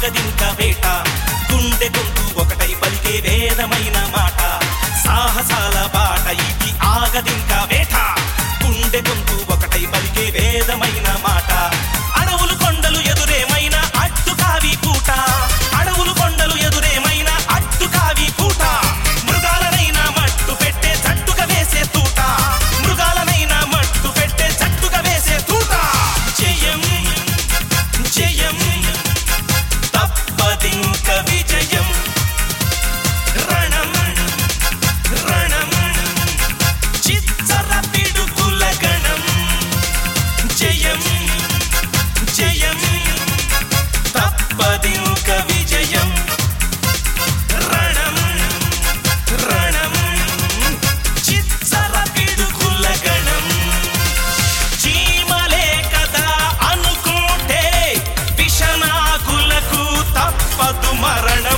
ఆగదింక వేట గుండె గొంతు ఒకటై పలికే వేదమైన మాట సాహసాల బాట ఇది ఆగదింక వేట గుండె గొంతు ఒకటై పలికే వేదమైన మాట అడవులు కొండలు ఎదురేమైన అడ్డు కావి పూట అడవులు కొండలు ఎదురేమైన అడ్డు కావి పూట మృగాలనైనా మట్టు పెట్టే జట్టుగా వేసే తూట మృగాలనైనా మట్టు పెట్టే జట్టుగా వేసే తూట జయం జయం తప్పదింక విజయం రణం రణం చిచ్చర పిడుగుల గణం జయం జయం తప్పదింక విజయం రణం రణం చిచ్చర పిడుగుల గణం చీమలే కదా అనుకుంటే విషనాగులకు తప్పదు మరణం